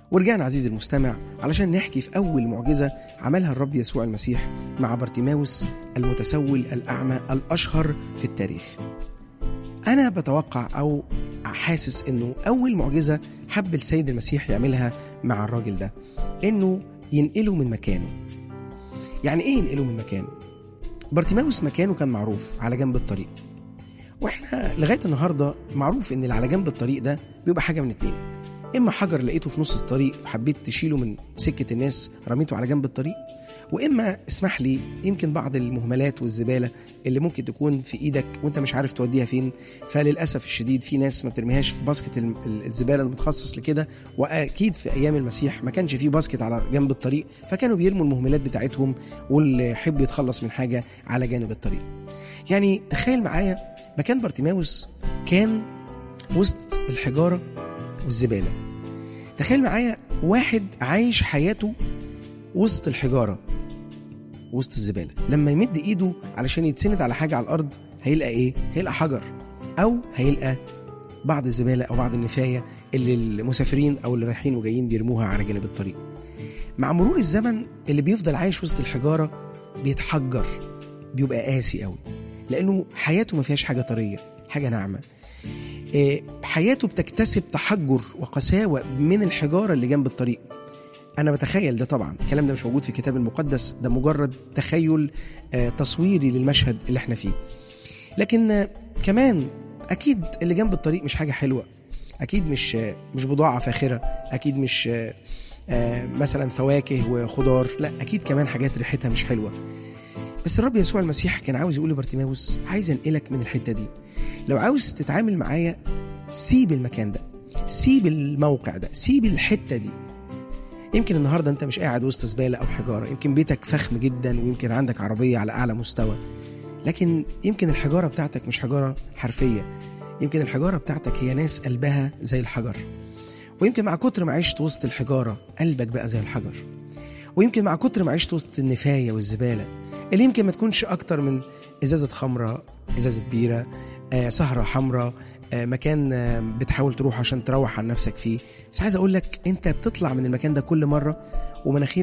ورجعنا عزيزي المستمع علشان نحكي في أول معجزة عملها الرب يسوع المسيح مع بارتيماوس المتسول الأعمى الأشهر في التاريخ أنا بتوقع أو حاسس إنه أول معجزة حب السيد المسيح يعملها مع الراجل ده إنه ينقله من مكانه يعني إيه ينقله من مكانه؟ بارتيماوس مكانه كان معروف على جنب الطريق واحنا لغايه النهارده معروف ان اللي على جنب الطريق ده بيبقى حاجه من اتنين اما حجر لقيته في نص الطريق حبيت تشيله من سكه الناس رميته على جنب الطريق واما اسمح لي يمكن بعض المهملات والزباله اللي ممكن تكون في ايدك وانت مش عارف توديها فين فللاسف الشديد في ناس ما بترميهاش في باسكت الم- ال- الزباله المتخصص لكده واكيد في ايام المسيح ما كانش فيه باسكت على جنب الطريق فكانوا بيرموا المهملات بتاعتهم واللي يحب يتخلص من حاجه على جانب الطريق يعني تخيل معايا مكان بارتيماوس كان وسط الحجاره والزباله تخيل معايا واحد عايش حياته وسط الحجاره وسط الزباله لما يمد ايده علشان يتسند على حاجه على الارض هيلقى ايه هيلقى حجر او هيلقى بعض الزباله او بعض النفايه اللي المسافرين او اللي رايحين وجايين بيرموها على جانب الطريق مع مرور الزمن اللي بيفضل عايش وسط الحجاره بيتحجر بيبقى قاسي قوي لانه حياته ما فيهاش حاجه طريه حاجه ناعمه إيه، حياته بتكتسب تحجر وقساوه من الحجاره اللي جنب الطريق انا بتخيل ده طبعا الكلام ده مش موجود في الكتاب المقدس ده مجرد تخيل آه، تصويري للمشهد اللي احنا فيه لكن آه، كمان اكيد اللي جنب الطريق مش حاجه حلوه اكيد مش آه، مش بضاعه فاخره اكيد مش آه، آه، مثلا فواكه وخضار لا اكيد كمان حاجات ريحتها مش حلوه بس الرب يسوع المسيح كان عاوز يقول لبرتيماوس عايز انقلك من الحته دي لو عاوز تتعامل معايا سيب المكان ده سيب الموقع ده سيب الحته دي يمكن النهارده انت مش قاعد وسط زباله او حجاره يمكن بيتك فخم جدا ويمكن عندك عربيه على اعلى مستوى لكن يمكن الحجاره بتاعتك مش حجاره حرفيه يمكن الحجاره بتاعتك هي ناس قلبها زي الحجر ويمكن مع كتر ما عشت وسط الحجاره قلبك بقى زي الحجر ويمكن مع كتر ما عشت وسط النفايه والزباله اللي يمكن ما تكونش اكتر من ازازه خمره ازازه بيره آه سهره حمراء آه مكان آه بتحاول تروح عشان تروح عن نفسك فيه بس عايز اقول لك انت بتطلع من المكان ده كل مره ومناخيرك